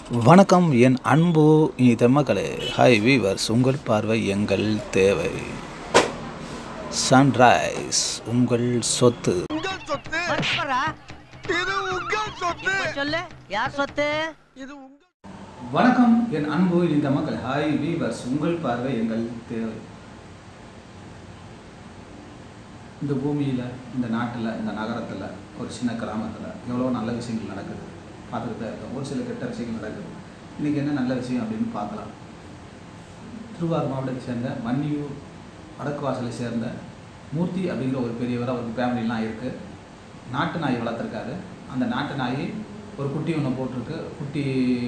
வணக்கம் என் அன்பு இனித மக்களே ஹாய் வீவர்ஸ் உங்கள் பார்வை எங்கள் தேவை சன்ரைஸ் உங்கள் சொத்து உங்கள் சொத்து பரஸ்பரா இது உங்கள் சொத்து இப்ப சொல்லு யார் சொத்து இது உங்கள் வணக்கம் என் அன்பு இனித மக்களே ஹாய் வீவர்ஸ் உங்கள் பார்வை எங்கள் தேவை இந்த பூமியில் இந்த நாட்டில் இந்த நகரத்தில் ஒரு சின்ன கிராமத்தில் எவ்வளோ நல்ல விஷயங்கள் நடக்குது பார்த்துட்டு தான் இருக்கோம் ஒரு சில கெட்ட விஷயங்கள் நடக்குது இன்றைக்கி என்ன நல்ல விஷயம் அப்படின்னு பார்க்கலாம் திருவாரூர் மாவட்டத்தை சேர்ந்த மன்னியூர் வடக்கு வாசலை சேர்ந்த மூர்த்தி அப்படிங்கிற ஒரு பெரியவர் அவருக்கு ஃபேமிலிலாம் இருக்குது நாட்டு நாய் வளர்த்துருக்காரு அந்த நாட்டு நாய் ஒரு குட்டி ஒன்று போட்டிருக்கு குட்டி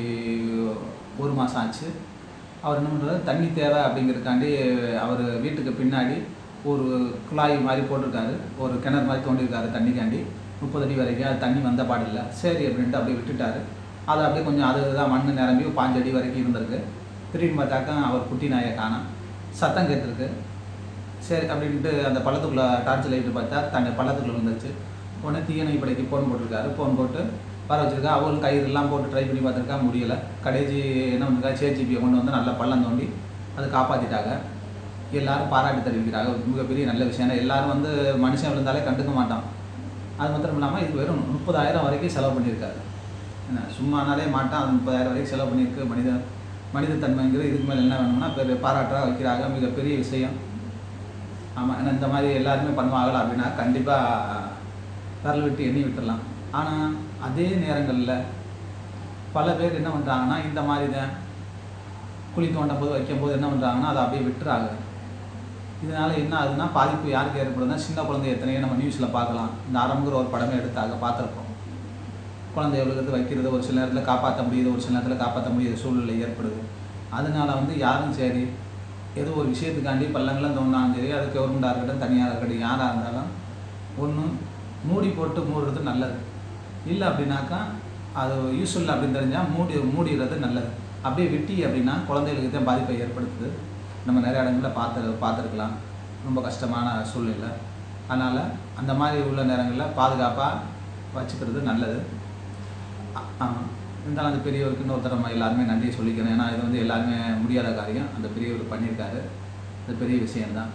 ஒரு மாதம் ஆச்சு அவர் என்ன பண்ணுறாரு தண்ணி தேவை அப்படிங்கிறதுக்காண்டி அவர் வீட்டுக்கு பின்னாடி ஒரு குழாய் மாதிரி போட்டிருக்காரு ஒரு கிணறு மாதிரி தோண்டியிருக்காரு தண்ணிக்காண்டி முப்பது அடி வரைக்கும் அது தண்ணி வந்த பாடில்லை சரி அப்படின்ட்டு அப்படியே விட்டுட்டாரு அது அப்படியே கொஞ்சம் அதுதான் மண் நிரம்பி பாஞ்சு அடி வரைக்கும் இருந்திருக்கு திடீர்னு பார்த்தாக்கா அவர் குட்டி நாயை காணோம் சத்தம் கேட்டிருக்கு சரி அப்படின்ட்டு அந்த பள்ளத்துக்குள்ளே டார்ச் லைட்டு பார்த்தா தண்ணி பள்ளத்துக்குள்ளே வந்துருச்சு உடனே தீயணை படைக்கு ஃபோன் போட்டிருக்காரு ஃபோன் போட்டு வர வச்சிருக்கா அவங்களும் கயிறு எல்லாம் போட்டு ட்ரை பண்ணி பார்த்துருக்கா முடியலை கடைசி என்ன பண்ணிருக்கா சேஜிபியை கொண்டு வந்து நல்லா பள்ளம் தோண்டி அதை காப்பாற்றிட்டாங்க எல்லாரும் பாராட்டு தெரிவிக்கிறாங்க மிகப்பெரிய நல்ல விஷயம் ஏன்னா எல்லாரும் வந்து மனுஷன் விழுந்தாலே கண்டுக்க மாட்டான் அது மாத்திரம் இல்லாமல் இது வெறும் முப்பதாயிரம் வரைக்கும் செலவு பண்ணியிருக்காரு என்ன சும்மானாலே மாட்டான் அது முப்பதாயிரம் வரைக்கும் செலவு பண்ணியிருக்கு மனித மனித தன்மைங்கிறது இதுக்கு மேலே என்ன வேணும்னா பெரிய பாராட்டாக வைக்கிறாங்க மிகப்பெரிய விஷயம் ஆமாம் ஏன்னா இந்த மாதிரி எல்லாருமே பண்ணுவாங்களா அப்படின்னா கண்டிப்பாக விரல் விட்டு எண்ணி விட்டுடலாம் ஆனால் அதே நேரங்களில் பல பேர் என்ன பண்ணுறாங்கன்னா இந்த மாதிரி தான் குழி தோண்டும் போது வைக்கும்போது என்ன பண்ணுறாங்கன்னா அதை அப்படியே விட்டுறாங்க இதனால் என்ன ஆகுதுன்னா பாதிப்பு யாருக்கு ஏற்படுதுன்னா சின்ன குழந்தை எத்தனையோ நம்ம நியூஸில் பார்க்கலாம் இந்த ஆரம்பங்கிற ஒரு படமே எடுத்தாங்க பார்த்துருப்போம் குழந்தை விழுகிறது வைக்கிறது ஒரு சில நேரத்தில் காப்பாற்ற முடியுது ஒரு சில நேரத்தில் காப்பாற்ற முடியாத சூழ்நிலை ஏற்படுது அதனால வந்து யாரும் சரி ஏதோ ஒரு விஷயத்துக்காண்டி பள்ளங்கள்லாம் தோணாலும் சரி அது கவர்மெண்ட்டாக இருக்கட்டும் தனியார் இருக்கட்டும் யாராக இருந்தாலும் ஒன்று மூடி போட்டு மூடுறது நல்லது இல்லை அப்படின்னாக்கா அது யூஸ்ஃபுல் அப்படின்னு தெரிஞ்சால் மூடி மூடிடுறது நல்லது அப்படியே விட்டி அப்படின்னா குழந்தைகளுக்கு தான் பாதிப்பை ஏற்படுத்துது நம்ம நிறைய இடங்களில் பார்த்து பார்த்துருக்கலாம் ரொம்ப கஷ்டமான சூழ்நிலை அதனால் அந்த மாதிரி உள்ள நேரங்களில் பாதுகாப்பாக வச்சுக்கிறது நல்லது ஆ- ஆமாம் இருந்தாலும் அந்த பெரியவருக்கு இன்னொருத்தர் நம்ம எல்லாருமே நன்றி சொல்லிக்கிறேன் ஏன்னா இது வந்து எல்லாருமே முடியாத காரியம் அந்த பெரியவர் பண்ணியிருக்காரு அது பெரிய விஷயம்தான்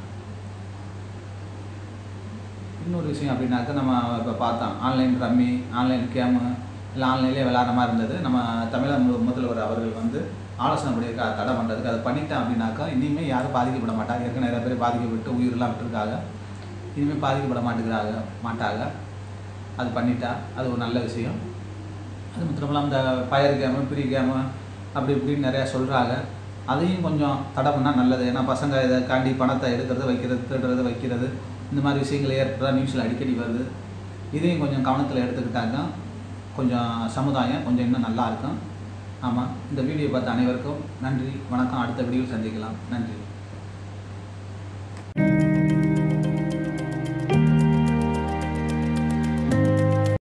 இன்னொரு விஷயம் அப்படின்னாக்கா நம்ம இப்போ பார்த்தோம் ஆன்லைன் ரம்மி ஆன்லைன் கேமு இல்லை ஆன்லைன்லேயே விளாட்ற மாதிரி இருந்தது நம்ம தமிழக மு- முதல்வர் அவர்கள் வந்து ஆலோசனை பண்ணியிருக்கா தடை பண்ணுறதுக்கு அதை பண்ணிட்டேன் அப்படின்னாக்கா இனிமேல் யாரும் பாதிக்கப்பட மாட்டாங்க ஏற்கனவே நிறைய பேர் பாதிக்கப்பட்டு உயிரெலாம் விட்டுருக்காங்க இனிமேல் பாதிக்கப்பட மாட்டேங்கிறாங்க மாட்டாங்க அது பண்ணிட்டா அது ஒரு நல்ல விஷயம் அது மட்டும் இல்லாமல் இந்த ஃபயர் கேமு ப்ரீ கேமு அப்படி இப்படின்னு நிறையா சொல்கிறாங்க அதையும் கொஞ்சம் தடை பண்ணால் நல்லது ஏன்னா பசங்க இதை காண்டி பணத்தை எடுக்கிறது வைக்கிறது திருடுறது வைக்கிறது இந்த மாதிரி விஷயங்கள் ஏற்படுறா நியூஸில் அடிக்கடி வருது இதையும் கொஞ்சம் கவனத்தில் எடுத்துக்கிட்டாங்க கொஞ்சம் சமுதாயம் கொஞ்சம் இன்னும் நல்லா இருக்கும் ஆமாம் இந்த வீடியோ பார்த்த அனைவருக்கும் நன்றி வணக்கம் அடுத்த வீடியோவில் சந்திக்கலாம் நன்றி